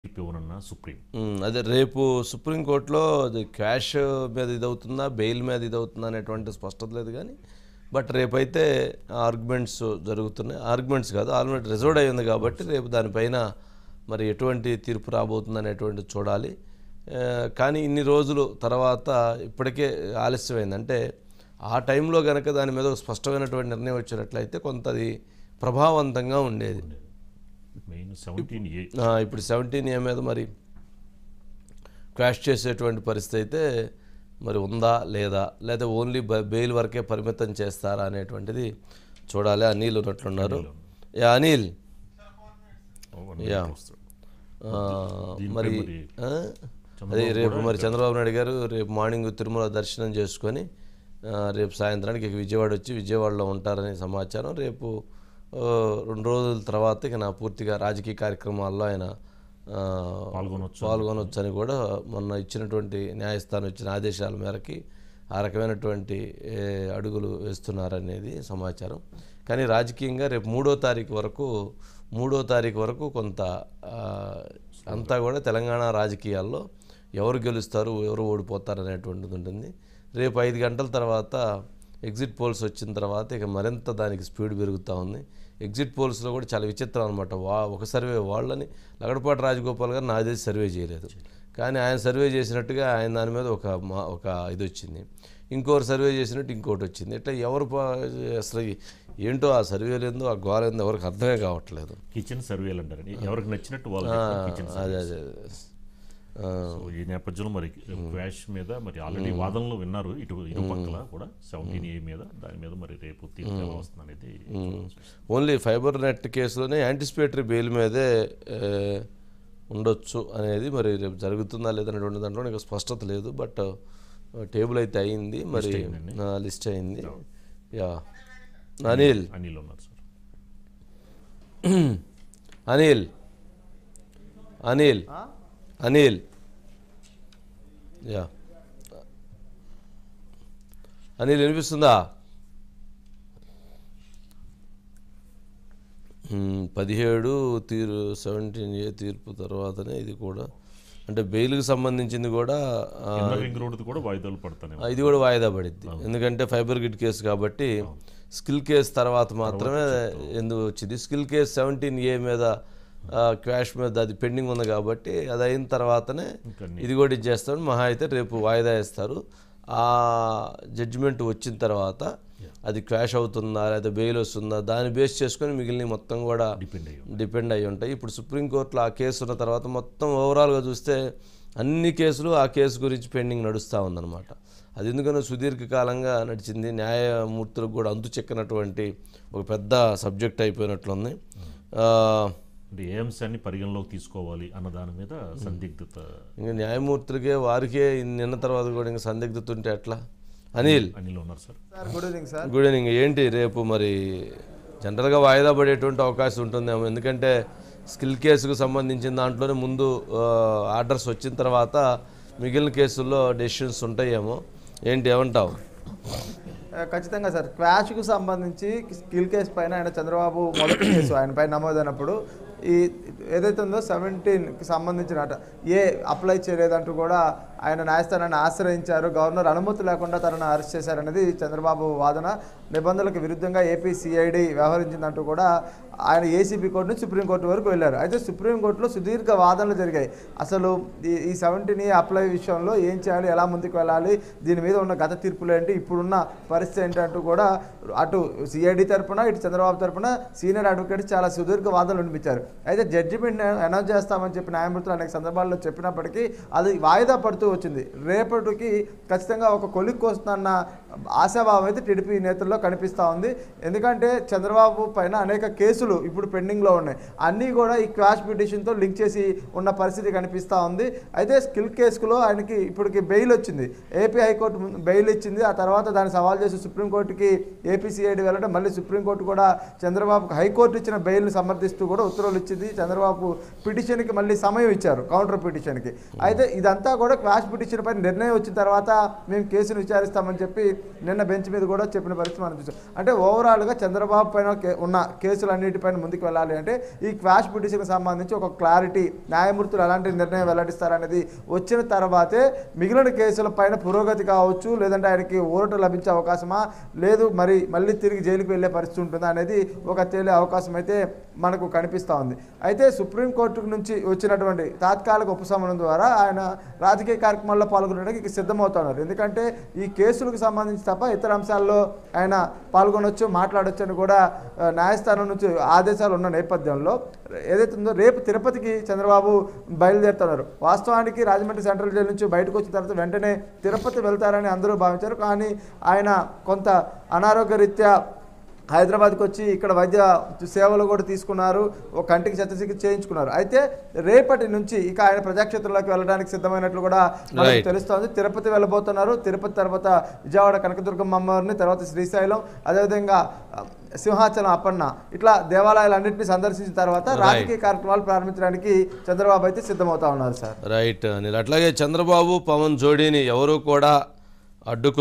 తీర్పు ఇవ్వనున్న సుప్రీం ఉమ్, అదే రేపు సుప్రీంకోర్టులో అది క్యాష్ మీద ఇదవుతుందా బెయిల్ మీద ఇదవుతుందా అనేటువంటి స్పష్టత లేదు కానీ బట్ రేపైతే ఆర్గ్యుమెంట్స్ జరుగుతున్నాయి ఆర్గ్యుమెంట్స్ కాదు ఆల్రెడీ రిజర్వ్డ్ అయి ఉంది కాబట్టి రేపు దానిపైన మరి ఎటువంటి తీర్పు రాబోతుంది అనేటువంటిది చూడాలి ఆ, కానీ ఇన్ని రోజులు తర్వాత ఇప్పటికే ఆలస్యమైంది అంటే ఆ టైంలో కనుక దాని మీద ఒక స్పష్టమైనటువంటి నిర్ణయం వచ్చినట్లయితే కొంత అది ప్రభావవంతంగా ఉండేది మెయిన్ సెవెంటీన్ ఏ ఆ, ఇప్పుడు సెవెంటీన్ ఏ మీద మరి క్రాష్ చేసేటువంటి పరిస్థితి అయితే మరి ఉందా లేదా లేదా ఓన్లీ బ- బెయిల్ వరకే పరిమితం చేస్తారా అనేటువంటిది చూడాలి అనిల్ ఉన్నట్లున్నారు యా అనిల్ యా ఆ, మరి మరి ఆ? అదే రేపు మరి చంద్రబాబు నాయుడు గారు రేపు మార్నింగ్ తిరుమల దర్శనం చేసుకొని ఆ, రేపు సాయంత్రానికి ఇక విజయవాడ వచ్చి విజయవాడలో ఉంటారని సమాచారం రేపు ఆ, రెండు రోజుల తర్వాత ఇక నా పూర్తిగా రాజకీయ కార్యక్రమాల్లో ఆయన ఆ, పాల్గొనొచ్చు. పాల్గొనవచ్చు అని కూడా మొన్న ఇచ్చినటువంటి న్యాయస్థానం ఇచ్చిన ఆదేశాల మేరకి ఆ రకమైనటువంటి ఏ, అడుగులు వేస్తున్నారనేది సమాచారం కానీ రాజకీయంగా రేపు మూడో తారీఖు వరకు మూడో తారీఖు వరకు కొంత ఆ, అంతా కూడా తెలంగాణ రాజకీయాల్లో ఎవరు గెలుస్తారు ఎవరు ఓడిపోతారు అనేటువంటిది ఉంటుంది రేపు ఐదు గంటల తర్వాత ఎగ్జిట్ పోల్స్ వచ్చిన తర్వాత ఇక మరింత దానికి స్పీడ్ పెరుగుతూ ఉంది ఎగ్జిట్ పోల్స్లో కూడా చాలా విచిత్రం అనమాట వా ఒక సర్వే వాళ్ళని లగడపాటి రాజగోపాల్ గారు నాకు తెలిసి సర్వే చేయలేదు కానీ ఆయన సర్వే చేసినట్టుగా ఆయన దాని మీద ఒక మా ఒక ఇది వచ్చింది ఇంకోరు సర్వే చేసినట్టు ఇంకోటి వచ్చింది ఇట్లా ఎవరు పా- అసలు ఏంటో ఆ సర్వేలు ఏందో ఆ గోల ఏందో ఎవరికి అర్థమే కావట్లేదు కిచెన్ సర్వేలు అంటారు ఎవరికి నచ్చినట్టు వాళ్ళు కిచెన్ అదే అదే ఆ, సో ఈ నేపథ్యంలో మరి క్వాష్ మీద మరి ఆల్రెడీ వాదనలు విన్నారు ఇటు ఇరు పక్కల కూడా సెవెంటీన్ ఏ మీద దాని మీద మరి రేపు తీర్పు ఎలా వస్తుంది అనేది ఓన్లీ ఫైబర్ నెట్ కేసులోనే యాంటిసిపేటరీ బెయిల్ మీదే ఏ, ఉండొచ్చు అనేది మరి రేపు జరుగుతుందా లేదనేటువంటి దాంట్లో ఇంకా స్పష్టత లేదు బట్ టేబుల్ అయితే అయింది మరి లిస్ట్ అయింది యా అనిల్ అనిల్ ఉన్నారు సార్ అనిల్ అనిల్ అనిల్ యా అనిల్ వినిపిస్తుందా మ్మ్, పదిహేడు తీరు సెవెంటీన్ ఏ తీర్పు తర్వాతనే ఇది కూడా అంటే బెయిల్కి సంబంధించింది కూడా ఆ, కింద రింగ్ రోడ్డు కూడా వాయిదాలు పడతానే ఆ, ఇది కూడా వాయిదా పడిద్ది ఎందుకంటే ఫైబర్ గిడ్ కేసు కాబట్టి స్కిల్ కేసు తర్వాత మాత్రమే ఎందుకు వచ్చింది స్కిల్ కేసు సెవెంటీన్ ఏ మీద ఆ, క్వాష్ మీద అది పెండింగ్ ఉంది కాబట్టి అది అయిన తర్వాతనే ఇంకా ఇది కూడా ఇచ్చేస్తాడు మహా అయితే రేపు వాయిదా వేస్తారు ఆ జడ్జిమెంట్ వచ్చిన తర్వాత అది క్వాష్ అవుతుందా లేదా బెయిల్ వస్తుందా దాన్ని బేస్ చేసుకొని మిగిలిన మొత్తం కూడా డిపెండ్ అయ్యి డిపెండ్ అయి ఉంటాయి ఇప్పుడు సుప్రీంకోర్టులో ఆ కేసు ఉన్న తర్వాత మొత్తం ఓవరాల్గా చూస్తే అన్ని కేసులు ఆ కేసు గురించి పెండింగ్ నడుస్తూ ఉందన్నమాట అది ఎందుకనో సుదీర్ఘకాలంగా నడిచింది న్యాయమూర్తులకు కూడా అంతు చెక్కనటువంటి ఒక పెద్ద సబ్జెక్ట్ అయిపోయినట్లుంది ఆ, అంటే ఏ అంశాన్ని పరిగణలోకి తీసుకోవాలి అన్న దాని మీద సందిగ్ధత ఇంకా న్యాయమూర్తులకే వారికే నిన్న తర్వాత కూడా ఇంకా సందిగ్ధత ఉంటే ఎట్లా అనిల్ అనిల్ ఉన్నారు sir sir good evening sir good evening ఏంటి రేపు మరి జనరల్గా వాయిదా పడేటువంటి అవకాశం ఉంటుందేమో ఎందుకంటే స్కిల్ కేసుకు సంబంధించిన దాంట్లోనే ముందు ఆ, ఆర్డర్స్ వచ్చిన తర్వాత మిగిలిన కేసుల్లో డెసిషన్స్ ఉంటాయేమో ఏంటి ఏమంటావు ఆ, ఖచ్చితంగా సార్ క్వాష్కు సంబంధించి స్కిల్ కేసు పైన ఆయన చంద్రబాబు మొదటి కేసు ఆయన పైన నమోదైనప్పుడు ఈ ఏదైతే ఉందో సెవెంటీన్కి సంబంధించిన అట ఏ అప్లై చేయలేదంటూ కూడా ఆయన న్యాయస్థానాన్ని ఆశ్రయించారు గవర్నర్ అనుమతి లేకుండా తనను అరెస్ట్ చేశారనేది చంద్రబాబు వాదన నిబంధనలకు విరుద్ధంగా ఏపీ సిఐడి వ్యవహరించిందంటూ కూడా ఆయన ఏసీబీ కోర్టు నుంచి సుప్రీంకోర్టు వరకు వెళ్ళారు అయితే సుప్రీంకోర్టులో సుదీర్ఘ వాదనలు జరిగాయి అసలు ఈ ఈ సెవెంటీన్ అప్లై విషయంలో ఏం చేయాలి ఎలా ముందుకు వెళ్ళాలి దీని మీద ఉన్న గత తీర్పులు ఏంటి ఇప్పుడున్న పరిస్థితి ఏంటి అంటూ కూడా అటు సిఐడి తరపున ఇటు చంద్రబాబు తరపున సీనియర్ అడ్వకేట్ చాలా సుదీర్ఘ వాదనలు వినిపించారు అయితే జడ్జిమెంట్ అనౌన్స్ చేస్తామని చెప్పి న్యాయమూర్తులు అనేక సందర్భాల్లో చెప్పినప్పటికీ అది వాయిదా పడుతూ వచ్చింది రేపటికి ఖచ్చితంగా ఒక కొలిక్కి వస్తున్న ఆశాభావం అయితే టీడీపీ నేతల్లో కనిపిస్తూ ఉంది ఎందుకంటే చంద్రబాబు పైన అనేక కేసులు ఇప్పుడు పెండింగ్లో ఉన్నాయి అన్నీ కూడా ఈ క్వాష్ పిటిషన్తో లింక్ చేసి ఉన్న పరిస్థితి కనిపిస్తూ ఉంది అయితే స్కిల్ కేసులో ఆయనకి ఇప్పటికి బెయిల్ వచ్చింది ఏపీ హైకోర్టు ముందు బెయిల్ ఇచ్చింది ఆ తర్వాత దాన్ని సవాల్ చేసి సుప్రీంకోర్టుకి ఏపీసీఐడి వెళ్ళడం మళ్ళీ సుప్రీంకోర్టు కూడా చంద్రబాబుకు హైకోర్టు ఇచ్చిన బెయిల్ని సమర్థిస్తూ కూడా ఉత్తర్వులు ఇచ్చింది చంద్రబాబు పిటిషన్కి మళ్ళీ సమయం ఇచ్చారు కౌంటర్ పిటిషన్కి అయితే ఇదంతా కూడా క్వాష్ పిటిషన్ పైన నిర్ణయం వచ్చిన తర్వాత మేము కేసును విచారిస్తామని చెప్పి నిన్న బెంచ్ మీద కూడా చెప్పిన పరిస్థితి మనం చూసాం అంటే ఓవరాల్గా చంద్రబాబు పైన కే- ఉన్న కేసులన్నిటిపైన ముందుకు వెళ్ళాలి అంటే ఈ క్వాష్ పిటిషన్కి సంబంధించి ఒక క్లారిటీ న్యాయమూర్తులు ఎలాంటి నిర్ణయం వెల్లడిస్తారనేది వచ్చిన తర్వాతే మిగిలిన కేసుల పైన పురోగతి కావచ్చు లేదంటే ఆయనకి ఊరట లభించే అవకాశమా లేదు మరి మళ్ళీ తిరిగి జైలుకి వెళ్ళే పరిస్థితి ఉంటుందా అనేది ఒక తేలే అవకాశం అయితే మనకు కనిపిస్తూ ఉంది అయితే సుప్రీంకోర్టు నుంచి వచ్చినటువంటి తాత్కాలిక ఉపశమనం ద్వారా ఆయన రాజకీయ కార్యక్రమాల్లో పాల్గొనడానికి సిద్ధమవుతున్నారు ఎందుకంటే ఈ కేసులకు సంబంధించి తప్ప ఇతర అంశాల్లో ఆయన పాల్గొనొచ్చు మాట్లాడొచ్చు అని కూడా ఆ, న్యాయస్థానం నుంచి ఆదేశాలు ఉన్న నేపథ్యంలో ఏదైతే ఉందో రేపు తిరుపతికి చంద్రబాబు బయలుదేరుతున్నారు వాస్తవానికి రాజమండ్రి సెంట్రల్ జైలు నుంచి బయటకు వచ్చిన తర్వాత వెంటనే తిరుపతి వెళ్తారని అందరూ భావించారు కానీ ఆయన కొంత అనారోగ్య రీత్యా హైదరాబాద్కి వచ్చి ఇక్కడ వైద్య సేవలు కూడా తీసుకున్నారు ఒక కంటికి చికిత్స చేయించుకున్నారు అయితే రేపటి నుంచి ఇక ఆయన ప్రజాక్షేత్రంలోకి వెళ్ళడానికి సిద్ధమైనట్లు కూడా మనకు Right. తెలుస్తోంది తిరుపతి వెళ్ళబోతున్నారు తిరుపతి తర్వాత విజయవాడ కనకదుర్గమ్మ అమ్మవారిని తర్వాత శ్రీశైలం అదేవిధంగా ఆ, సింహాచలం అప్పన్న ఇట్లా దేవాలయాలన్నింటినీ సందర్శించిన తర్వాత Right. రాజకీయ కార్యక్రమాలు ప్రారంభించడానికి చంద్రబాబు అయితే సిద్ధమవుతా ఉన్నారు సార్ రైట్ అనిల్ అట్లాగే చంద్రబాబు పవన్ జోడీని ఎవరు కూడా అడ్డుకు